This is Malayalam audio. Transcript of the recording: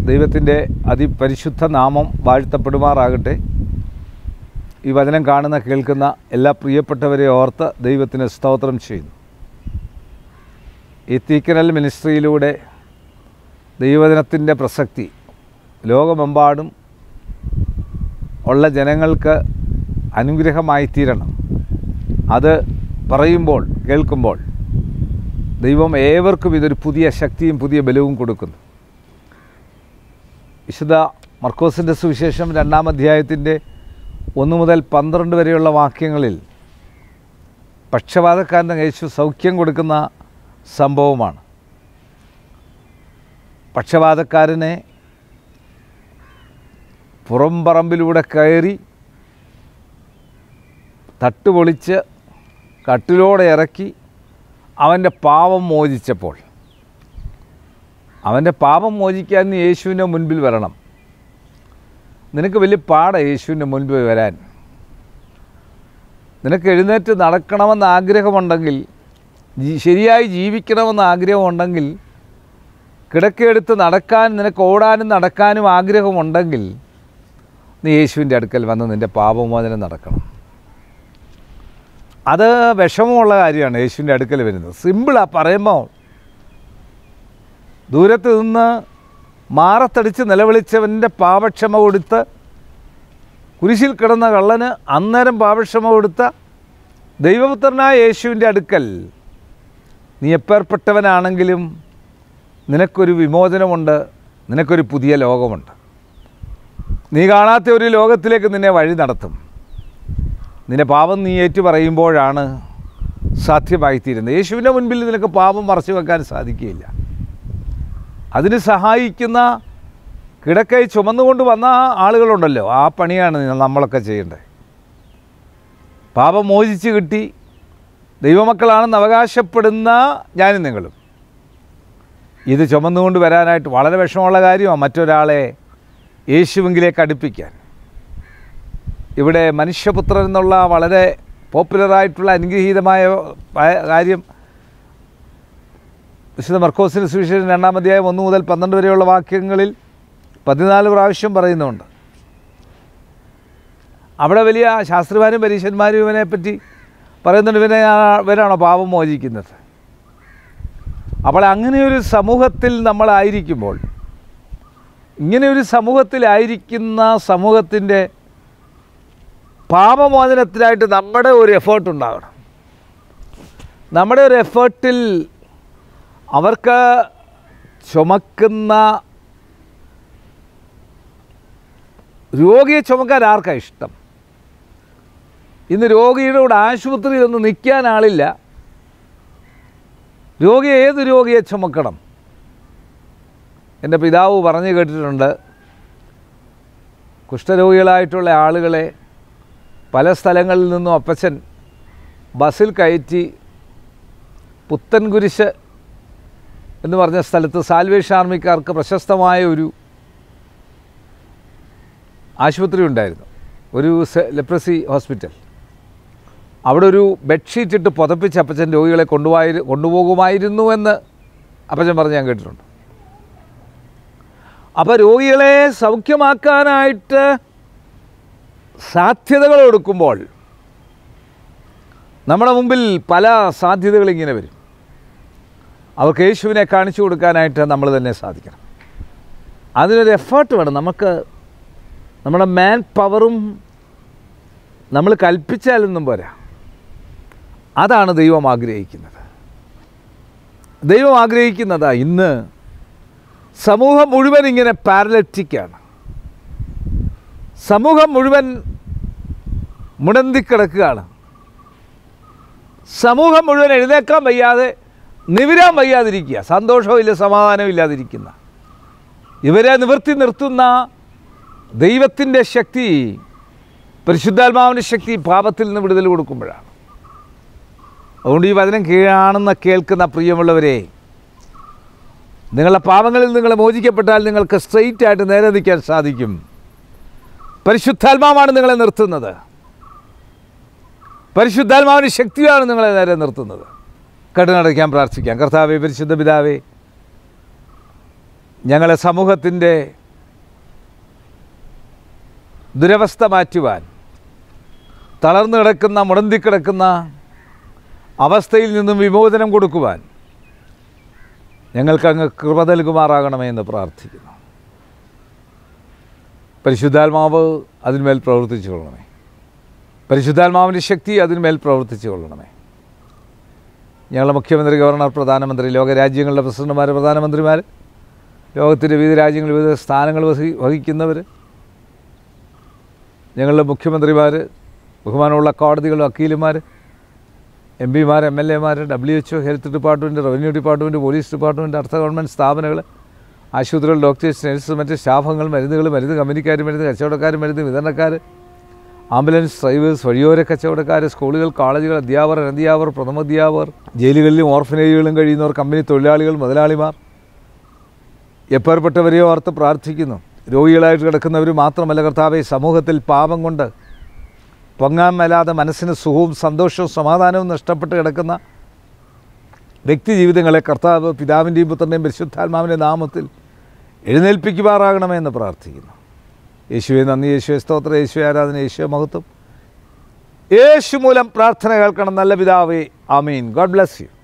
ദൈവത്തിൻ്റെ അതിപരിശുദ്ധ നാമം വാഴ്ത്തപ്പെടുമാറാകട്ടെ ഈ വചനം കാണുന്ന കേൾക്കുന്ന എല്ലാ പ്രിയപ്പെട്ടവരെ ഓർത്ത് ദൈവത്തിന് സ്തോത്രം ചെയ്യുന്നു ഈ തീക്കനൽ മിനിസ്ട്രിയിലൂടെ ദൈവദിനത്തിൻ്റെ പ്രസക്തി ലോകമെമ്പാടും ഉള്ള ജനങ്ങൾക്ക് അനുഗ്രഹമായി തീരണം അത് പറയുമ്പോൾ കേൾക്കുമ്പോൾ ദൈവം ഏവർക്കും ഇതൊരു പുതിയ ശക്തിയും പുതിയ ബലവും കൊടുക്കുന്നു വിശുദ്ധ മർക്കോസിൻ്റെ സുവിശേഷം രണ്ടാം അധ്യായത്തിൻ്റെ ഒന്ന് മുതൽ പന്ത്രണ്ട് വരെയുള്ള വാക്യങ്ങളിൽ പക്ഷപാതക്കാരന് യേശു സൗഖ്യം കൊടുക്കുന്ന സംഭവമാണ് പക്ഷപാതക്കാരനെ പുറംപറമ്പിലൂടെ കയറി തട്ടുപൊളിച്ച് കട്ടിലോടെ ഇറക്കി അവൻ്റെ പാപം മോചിച്ചപ്പോൾ അവൻ്റെ പാപം മോചിക്കാൻ നീ യേശുവിൻ്റെ മുൻപിൽ വരണം നിനക്ക് വലിയ പാട യേശുവിൻ്റെ മുൻപിൽ വരാൻ നിനക്ക് എഴുന്നേറ്റ് നടക്കണമെന്ന് ആഗ്രഹമുണ്ടെങ്കിൽ ജീ- ശരിയായി ജീവിക്കണമെന്ന് ആഗ്രഹമുണ്ടെങ്കിൽ കിടക്കയെടുത്ത് നടക്കാൻ നിനക്ക് ഓടാനും നടക്കാനും ആഗ്രഹമുണ്ടെങ്കിൽ നീ യേശുവിൻ്റെ അടുക്കൽ വന്ന് നിൻ്റെ പാപമോചനം നടക്കണം അത് വിഷമമുള്ള കാര്യമാണ് യേശുവിൻ്റെ അടുക്കൽ വരുന്നത് സിമ്പിളാണ് പറയുമ്പോൾ ദൂരത്ത് നിന്ന് മാറത്തടിച്ച് നിലവിളിച്ചവൻ്റെ പാപക്ഷമ കൊടുത്ത് കുരിശിൽ കിടന്ന കള്ളന് അന്നേരം പാപക്ഷമ കൊടുത്ത ദൈവപുത്രനായ യേശുവിൻ്റെ അടുക്കൽ നീ എപ്പേർപ്പെട്ടവനാണെങ്കിലും നിനക്കൊരു വിമോചനമുണ്ട് നിനക്കൊരു പുതിയ ലോകമുണ്ട് നീ കാണാത്ത ഒരു ലോകത്തിലേക്ക് നിന്നെ വഴി നടത്തും നിന്റെ പാപം നീ ഏറ്റു പറയുമ്പോഴാണ് സാധ്യമായിത്തീരുന്നത് യേശുവിൻ്റെ മുൻപിൽ നിനക്ക് പാപം മറച്ചു വെക്കാൻ സാധിക്കുകയില്ല അതിന് സഹായിക്കുന്ന കിടക്കൈ ചുമന്നുകൊണ്ട് വന്ന ആളുകളുണ്ടല്ലോ ആ പണിയാണ് നി- നമ്മളൊക്കെ ചെയ്യേണ്ടത് പാപം മോചിച്ച് കിട്ടി ദൈവമക്കളാണെന്ന് അവകാശപ്പെടുന്ന ഞാനും നിങ്ങളും ഇത് ചുമന്നുകൊണ്ട് വരാനായിട്ട് വളരെ വിഷമമുള്ള കാര്യമാണ് മറ്റൊരാളെ യേശുവെങ്കിലേക്ക് അടുപ്പിക്കാൻ ഇവിടെ മനുഷ്യപുത്രൻ എന്നുള്ള വളരെ പോപ്പുലറായിട്ടുള്ള അനുഗ്രഹീതമായ പ- കാര്യം വിശുദ്ധ മർക്കോസിന് സുവിശേഷം രണ്ടാം അധ്യായം ഒന്ന് മുതൽ പന്ത്രണ്ട് വരെയുള്ള വാക്യങ്ങളിൽ പതിനാല് പ്രാവശ്യം പറയുന്നുണ്ട് അവിടെ വലിയ ശാസ്ത്രിമാരും പരീക്ഷന്മാരും ഇവനെപ്പറ്റി പറയുന്നുണ്ട് ഇവനെ ഇവരാണോ പാപം മോചിക്കുന്നത് അപ്പോൾ അങ്ങനെയൊരു സമൂഹത്തിൽ നമ്മളായിരിക്കുമ്പോൾ ഇങ്ങനെയൊരു സമൂഹത്തിലായിരിക്കുന്ന സമൂഹത്തിൻ്റെ പാപമോചനത്തിനായിട്ട് നമ്മുടെ ഒരു എഫേർട്ട് ഉണ്ടാകണം നമ്മുടെ ഒരു എഫേർട്ടിൽ അവർക്ക് ചുമക്കുന്ന രോഗിയെ ചുമക്കാൻ ആർക്കാണ് ഇഷ്ടം ഇന്ന് രോഗിയുടെ കൂടെ ആശുപത്രിയിൽ ഒന്ന് നിൽക്കാൻ ആളില്ല രോഗിയെ ഏത് രോഗിയെ ചുമക്കണം എൻ്റെ പിതാവ് പറഞ്ഞു കേട്ടിട്ടുണ്ട് കുഷ്ഠരോഗികളായിട്ടുള്ള ആളുകളെ പല സ്ഥലങ്ങളിൽ നിന്നും അപ്പച്ചൻ ബസ്സിൽ കയറ്റി പുത്തൻകുരിശ് എന്ന് പറഞ്ഞ സ്ഥലത്ത് സാൽവേഷൻ ആർമിക്കാർക്ക് പ്രശസ്തമായ ഒരു ആശുപത്രി ഉണ്ടായിരുന്നു ഒരു ലെപ്രസി ഹോസ്പിറ്റൽ അവിടെ ഒരു ബെഡ്ഷീറ്റ് ഇട്ട് പുതപ്പിച്ച് അപ്പച്ചൻ രോഗികളെ കൊണ്ടുപോയി കൊണ്ടുപോകുമായിരുന്നു എന്ന് അപ്പച്ചൻ പറഞ്ഞ് ഞാൻ കേട്ടിട്ടുണ്ട് അപ്പോൾ രോഗികളെ സൗഖ്യമാക്കാനായിട്ട് സാധ്യതകൾ കൊടുക്കുമ്പോൾ നമ്മുടെ മുമ്പിൽ പല സാധ്യതകൾ ഇങ്ങനെ വരും അവർക്ക് യേശുവിനെ കാണിച്ചു കൊടുക്കാനായിട്ട് നമ്മൾ തന്നെ സാധിക്കണം അതിനൊരു എഫേർട്ട് വേണം നമുക്ക് നമ്മുടെ മാൻ പവറും നമ്മൾ കൽപ്പിച്ചാലൊന്നും പോരാ അതാണ് ദൈവം ആഗ്രഹിക്കുന്നത് ദൈവം ആഗ്രഹിക്കുന്നതാ ഇന്ന് സമൂഹം മുഴുവൻ ഇങ്ങനെ പാരലറ്റിക്കാണ് സമൂഹം മുഴുവൻ മുടന്തിക്കിടക്കുകയാണ് സമൂഹം മുഴുവൻ എഴുന്നേക്കാൻ വയ്യാതെ നിവിരാൻ വയ്യാതിരിക്കുക സന്തോഷവും ഇല്ല സമാധാനവും ഇല്ലാതിരിക്കുന്ന ഇവരെ നിവർത്തി നിർത്തുന്ന ദൈവത്തിൻ്റെ ശക്തി പരിശുദ്ധാത്മാവിൻ്റെ ശക്തി പാപത്തിൽ നിന്ന് വിടുതൽ കൊടുക്കുമ്പോഴാണ് അതുകൊണ്ട് ഈ വചനം കീഴാണെന്ന് കേൾക്കുന്ന പ്രിയമുള്ളവരെ നിങ്ങളുടെ പാപങ്ങളിൽ നിങ്ങൾ മോചിക്കപ്പെട്ടാൽ നിങ്ങൾക്ക് സ്ട്രെയിറ്റ് ആയിട്ട് നേരെ നിൽക്കാൻ സാധിക്കും പരിശുദ്ധാത്മാവാണ് നിങ്ങളെ നിർത്തുന്നത് പരിശുദ്ധാത്മാവിൻ്റെ ശക്തിയാണ് നിങ്ങളെ നേരെ നിർത്തുന്നത് കണ്ണടയ്ക്കാൻ പ്രാർത്ഥിക്കാം കർത്താവെ പരിശുദ്ധ പിതാവേ ഞങ്ങളെ സമൂഹത്തിൻ്റെ ദുരവസ്ഥ മാറ്റുവാൻ തളർന്നു കിടക്കുന്ന മുടന്തിക്കിടക്കുന്ന അവസ്ഥയിൽ നിന്നും വിമോചനം കൊടുക്കുവാൻ ഞങ്ങൾക്കങ്ങ് കൃപ നൽകുമാറാകണമേ എന്ന് പ്രാർത്ഥിക്കുന്നു പരിശുദ്ധാത്മാവ് അതിന്മേൽ പ്രവർത്തിച്ചു കൊള്ളണമേ പരിശുദ്ധാത്മാവിൻ്റെ ശക്തി അതിന്മേൽ പ്രവർത്തിച്ചു കൊള്ളണമേ ഞങ്ങളുടെ മുഖ്യമന്ത്രി ഗവർണർ പ്രധാനമന്ത്രി ലോകരാജ്യങ്ങളുടെ പ്രസിഡന്റുമാർ പ്രധാനമന്ത്രിമാർ ലോകത്തിൻ്റെ വിവിധ രാജ്യങ്ങളിൽ വിവിധ സ്ഥാനങ്ങൾ വഹി വഹിക്കുന്നവർ ഞങ്ങളുടെ മുഖ്യമന്ത്രിമാർ ബഹുമാനമുള്ള കോടതികൾ വക്കീലുമാർ എം പിമാർ എം എൽ എമാർ W H O health department revenue department police department അർത്ഥ ഗവൺമെൻറ് സ്ഥാപനങ്ങൾ ആശുപത്രികൾ ഡോക്ടേഴ്സ് നഴ്സ് മറ്റ് സ്റ്റാഫുകൾ മരുന്നുകൾ മരുന്ന് കമ്പനിക്കാർ മരുന്ന് കച്ചവടക്കാർ മരുന്ന് വിതരണക്കാർ ആംബുലൻസ് ഡ്രൈവേഴ്സ് വഴിയോര കച്ചവടക്കാർ സ്കൂളുകൾ കോളേജുകൾ അധ്യാപകർ അനധ്യാപകർ പ്രഥമാധ്യാപകർ ജയിലുകളിലും ഓർഫനേജുകളിലും കഴിയുന്നവർ കമ്പനി തൊഴിലാളികൾ മുതലാളിമാർ എപ്പേർപ്പെട്ടവരെയോ ഓർത്ത് പ്രാർത്ഥിക്കുന്നു രോഗികളായിട്ട് കിടക്കുന്നവർ മാത്രമല്ല കർത്താവെ സമൂഹത്തിൽ പാപം കൊണ്ട് പൊങ്ങാൻ മേലാതെ മനസ്സിന് സുഖവും സന്തോഷവും സമാധാനവും നഷ്ടപ്പെട്ട് കിടക്കുന്ന വ്യക്തി ജീവിതങ്ങളെ കർത്താവ് പിതാവിൻ്റെയും പുത്രൻ്റെയും പരിശുദ്ധാത്മാവിൻ്റെ നാമത്തിൽ എഴുന്നേൽപ്പിക്കുമാറാകണമെന്ന് പ്രാർത്ഥിക്കുന്നു യേശുവെ നന്ദി യേശുവെ സ്തോത്ര യേശുവെ ആരാധന യേശുവെ മഹത്വം യേശു മൂലം പ്രാർത്ഥന കേൾക്കണം നല്ല പിതാവേ ആമീൻ ഗോഡ് ബ്ലെസ് യു